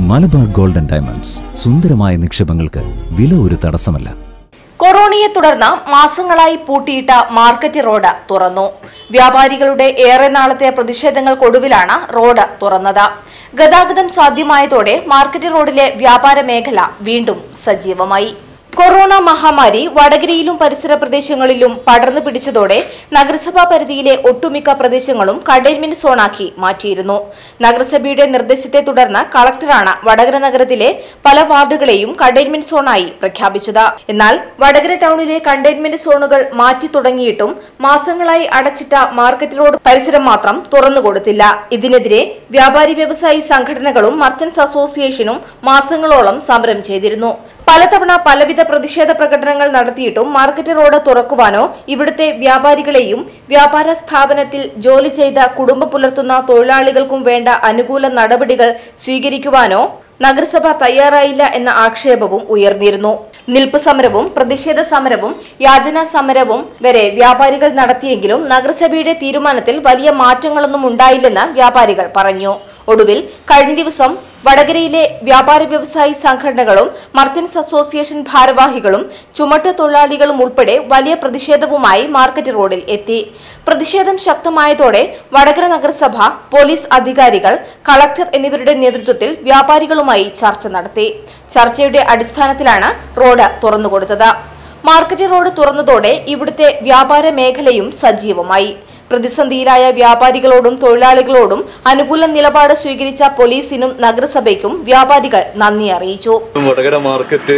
Malabar golden diamonds സുന്ദരമായ നിക്ഷേപങ്ങൾക്ക് വില ഒരു തടസ്സമല്ല കൊറോണയെ തുടർന്ന് മാസങ്ങളായി പൂട്ടിയിട്ട മാർക്കറ്റ് റോഡ് തുറന്നു വ്യാപാരികളുടെ ഏറെ നാളത്തെ പ്രതിഷേധങ്ങൾക്കൊടുവിലാണ് റോഡ് തുറന്നത് ഗതാഗതം സാധ്യമായതോടെ മാർക്കറ്റ് റോഡിലെ വ്യാപാര മേഖല വീണ്ടും സജീവമായി കൊറോണ മഹാമാരി വടകരയിലും പരിസര പ്രദേശങ്ങളിലും പടർന്നു പിടിച്ചതോടെ നഗരസഭാ പരിധിയിലെ ഒട്ടുമിക്ക പ്രദേശങ്ങളും കണ്ടെയ്ൻമെന്റ് സോണാക്കി മാറ്റിയിരുന്നു നഗരസഭയുടെ നിർദ്ദേശത്തെ തുടർന്ന് കളക്ടറാണ് വടകര നഗരത്തിലെ പല വാർഡുകളെയും കണ്ടെയ്ൻമെന്റ് സോണായി പ്രഖ്യാപിച്ചത് എന്നാൽ വടകര ടൗണിലെ കണ്ടെയ്ൻമെന്റ് സോണുകൾ മാറ്റി തുടങ്ങിയിട്ടും മാസങ്ങളായി അടച്ചിട്ട മാർക്കറ്റ് റോഡ് പരിസരം മാത്രം തുറന്നുകൊടുത്തില്ല ഇതിനെതിരെ വ്യാപാരി വ്യവസായി സംഘടനകളും മർച്ചന്റ്സ് അസോസിയേഷനും മാസങ്ങളോളം സമരം ചെയ്തിരുന്നു പലതവണ പലവിധ പ്രതിഷേധ പ്രകടനങ്ങൾ നടത്തിയിട്ടും മാർക്കറ്റ് റോഡ് തുറക്കുവാനോ ഇവിടുത്തെ വ്യാപാരികളെയും വ്യാപാര സ്ഥാപനത്തിൽ ജോലി ചെയ്ത കുടുംബം പുലർത്തുന്ന തൊഴിലാളികൾക്കും വേണ്ട അനുകൂല നടപടികൾ സ്വീകരിക്കുവാനോ നഗരസഭ തയ്യാറായില്ല എന്ന ആക്ഷേപവും ഉയർന്നിരുന്നു നിൽപ്പ് സമരവും പ്രതിഷേധ സമരവും യാചനാ സമരവും വരെ വ്യാപാരികൾ നടത്തിയെങ്കിലും നഗരസഭയുടെ തീരുമാനത്തിൽ വലിയ മാറ്റങ്ങളൊന്നും ഉണ്ടായില്ലെന്ന് വ്യാപാരികൾ പറഞ്ഞു ഒടുവിൽ കഴിഞ്ഞ ദിവസം വടകരയിലെ വ്യാപാര വ്യവസായി സംഘടനകളും മർച്ചന്റ്സ് അസോസിയേഷൻ ഭാരവാഹികളും ചുമട്ട് തൊഴിലാളികളും ഉൾപ്പെടെ വലിയ പ്രതിഷേധവുമായി മാർക്കറ്റ് റോഡിൽ എത്തി പ്രതിഷേധം ശക്തമായതോടെ വടകര നഗരസഭ പോലീസ് അധികാരികൾ കളക്ടർ എന്നിവരുടെ നേതൃത്വത്തിൽ വ്യാപാരികളുമായി ചർച്ച നടത്തി ചർച്ചയുടെ അടിസ്ഥാനത്തിലാണ് റോഡ് തുറന്നുകൊടുത്തത് മാർക്കറ്റ് റോഡ് തുറന്നതോടെ ഇവിടുത്തെ വ്യാപാര മേഖലയും സജീവമായി പ്രതിസന്ധിയിലായ വ്യാപാരികളോടും തൊഴിലാളികളോടും അനുകൂല നിലപാട് സ്വീകരിച്ച പോലീസിനും നഗരസഭയ്ക്കും വ്യാപാരികൾ നന്ദി അറിയിച്ചു വടകര മാർക്കറ്റ്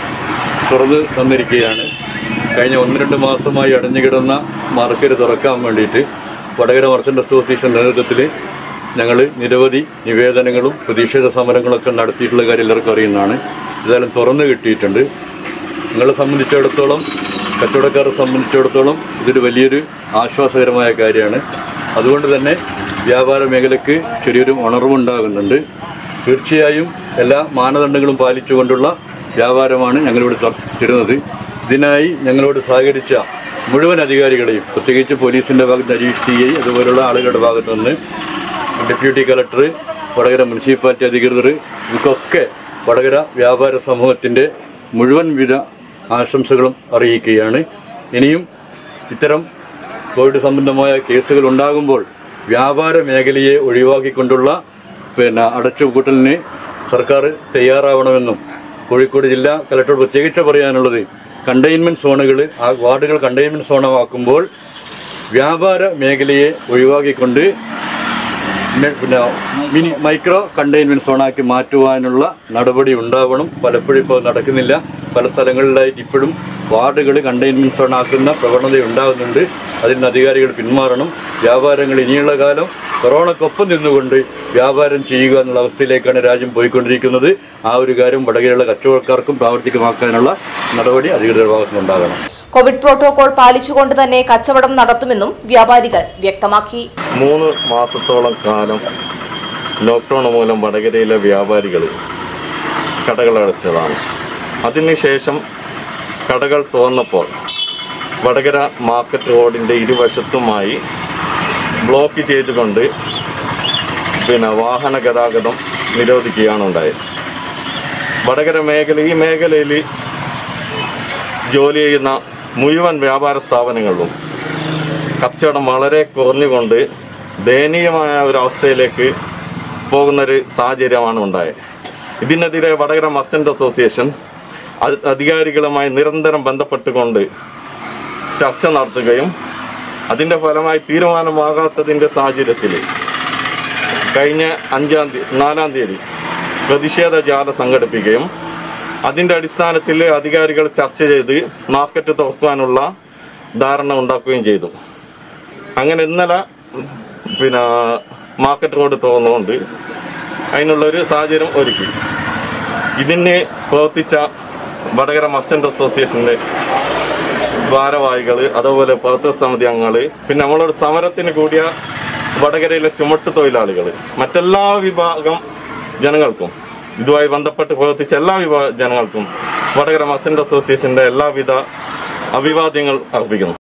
തുറന്ന് തന്നിരിക്കുകയാണ് കഴിഞ്ഞ ഒന്ന് രണ്ട് മാസമായി അടഞ്ഞുകിടന്ന മാർക്കറ്റ് തുറക്കാൻ വേണ്ടിയിട്ട് വടകര മർച്ചൻ്റ് അസോസിയേഷൻ നേതൃത്വത്തിൽ ഞങ്ങൾ നിരവധി നിവേദനങ്ങളും പ്രതിഷേധ സമരങ്ങളൊക്കെ നടത്തിയിട്ടുള്ള കാര്യം എല്ലാവർക്കും അറിയുന്നതാണ് ഇതെല്ലാം തുറന്നു കിട്ടിയിട്ടുണ്ട് നിങ്ങളെ സംബന്ധിച്ചിടത്തോളം കച്ചവടക്കാരെ സംബന്ധിച്ചിടത്തോളം ഇതൊരു വലിയൊരു ആശ്വാസകരമായ കാര്യമാണ് അതുകൊണ്ട് തന്നെ വ്യാപാര മേഖലയ്ക്ക് ചെറിയൊരു ഉണർവുണ്ടാകുന്നുണ്ട് തീർച്ചയായും എല്ലാ മാനദണ്ഡങ്ങളും പാലിച്ചുകൊണ്ടുള്ള വ്യാപാരമാണ് ഞങ്ങളിവിടെ തരുന്നത് ഇതിനായി ഞങ്ങളോട് സഹകരിച്ച മുഴുവൻ അധികാരികളെയും പ്രത്യേകിച്ച് പോലീസിൻ്റെ ഭാഗത്ത് ഹരീഷ് സി ഐ അതുപോലുള്ള ആളുകളുടെ ഭാഗത്തു നിന്ന് ഡെപ്യൂട്ടി കളക്ടർ വടകര മുനിസിപ്പാലിറ്റി അധികൃതർ ഇവർക്കൊക്കെ വടകര വ്യാപാര സമൂഹത്തിൻ്റെ മുഴുവൻ വിധ ആശംസകളും അറിയിക്കുകയാണ് ഇനിയും ഇത്തരം കോവിഡ് സംബന്ധമായ കേസുകൾ ഉണ്ടാകുമ്പോൾ വ്യാപാര മേഖലയെ ഒഴിവാക്കിക്കൊണ്ടുള്ള പിന്നെ അടച്ചുപൂട്ടലിന് സർക്കാർ തയ്യാറാവണമെന്നും കോഴിക്കോട് ജില്ലാ കലക്ടർ പ്രത്യേകിച്ച് പറയാനുള്ളത് കണ്ടെയ്ൻമെൻറ്റ് സോണുകൾ ആ വാർഡുകൾ കണ്ടെയ്ൻമെൻറ്റ് സോണമാക്കുമ്പോൾ വ്യാപാര മേഖലയെ ഒഴിവാക്കിക്കൊണ്ട് പിന്നെ പിന്നെ മിനി മൈക്രോ കണ്ടെയ്ൻമെൻറ്റ് സോണാക്കി മാറ്റുവാനുള്ള നടപടി ഉണ്ടാവണം പലപ്പോഴും ഇപ്പോൾ നടക്കുന്നില്ല പല സ്ഥലങ്ങളിലായിട്ട് ഇപ്പോഴും വാർഡുകൾ കണ്ടെയ്ൻമെൻറ്റ് സോണാക്കുന്ന പ്രവണത ഉണ്ടാകുന്നുണ്ട് അതിന് അധികാരികൾ പിന്മാറണം വ്യാപാരങ്ങൾ ഇനിയുള്ള കാലം കൊറോണക്കൊപ്പം നിന്നുകൊണ്ട് വ്യാപാരം ചെയ്യുക എന്നുള്ള അവസ്ഥയിലേക്കാണ് രാജ്യം പോയിക്കൊണ്ടിരിക്കുന്നത് ആ ഒരു കാര്യം വടകരയുള്ള കച്ചവടക്കാർക്കും പ്രാവർത്തികമാക്കാനുള്ള നടപടി അധികൃതരുടെ ഭാഗത്തുനിന്നുണ്ടാകണം കോവിഡ് പ്രോട്ടോകോൾ പാലിച്ചുകൊണ്ട് തന്നെ കച്ചവടം നടത്തുമെന്നും വ്യാപാരികൾ വ്യക്തമാക്കി മൂന്ന് മാസത്തോളം കാലം ലോക്ക്ഡൗൺ മൂലം വടകരയിലെ വ്യാപാരികൾ കടകൾ അടച്ചതാണ് അതിനുശേഷം കടകൾ തുറന്നപ്പോൾ വടകര മാർക്കറ്റ് റോഡിൻ്റെ ഇരുവശത്തുമായി ബ്ലോക്ക് ചെയ്തുകൊണ്ട് പിന്നെ വാഹന ഗതാഗതം നിരോധിക്കുകയാണ് ഉണ്ടായത് വടകര മേഖല ഈ മേഖലയിൽ ജോലി ചെയ്യുന്ന മുഴുവൻ വ്യാപാര സ്ഥാപനങ്ങളിലും കച്ചവടം വളരെ കുറഞ്ഞുകൊണ്ട് ദയനീയമായ ഒരു അവസ്ഥയിലേക്ക് പോകുന്നൊരു സാഹചര്യമാണ് ഉണ്ടായത് ഇതിനെതിരെ വടകര മർച്ചൻ്റ് അസോസിയേഷൻ അത് അധികാരികളുമായി നിരന്തരം ബന്ധപ്പെട്ടുകൊണ്ട് ചർച്ച നടത്തുകയും അതിൻ്റെ ഫലമായി തീരുമാനമാകാത്തതിൻ്റെ സാഹചര്യത്തിൽ കഴിഞ്ഞ അഞ്ചാം തീയതി നാലാം തീയതി പ്രതിഷേധ ജാഥ സംഘടിപ്പിക്കുകയും അതിൻ്റെ അടിസ്ഥാനത്തിൽ അധികാരികൾ ചർച്ച ചെയ്ത് മാർക്കറ്റ് തുറക്കാനുള്ള ധാരണ ഉണ്ടാക്കുകയും ചെയ്തു അങ്ങനെ ഇന്നലെ പിന്നെ മാർക്കറ്റ് റോഡ് തുറന്നുകൊണ്ട് അതിനുള്ളൊരു സാഹചര്യം ഒരുക്കി ഇതിന് പ്രവർത്തിച്ച വടകര മർച്ചൻ്റ് അസോസിയേഷൻ്റെ ഭാരവാഹികൾ അതുപോലെ പ്രവർത്തക സമിതി അംഗങ്ങൾ പിന്നെ നമ്മളൊരു സമരത്തിന് കൂടിയ വടകരയിലെ ചുമട്ട് തൊഴിലാളികൾ മറ്റെല്ലാ വിഭാഗം ജനങ്ങൾക്കും ഇതുമായി ബന്ധപ്പെട്ട് പ്രവർത്തിച്ച എല്ലാ വിഭാഗ ജനങ്ങൾക്കും വടകര മർച്ചൻ്റ് അസോസിയേഷൻ്റെ എല്ലാവിധ അഭിവാദ്യങ്ങൾ അർപ്പിക്കുന്നു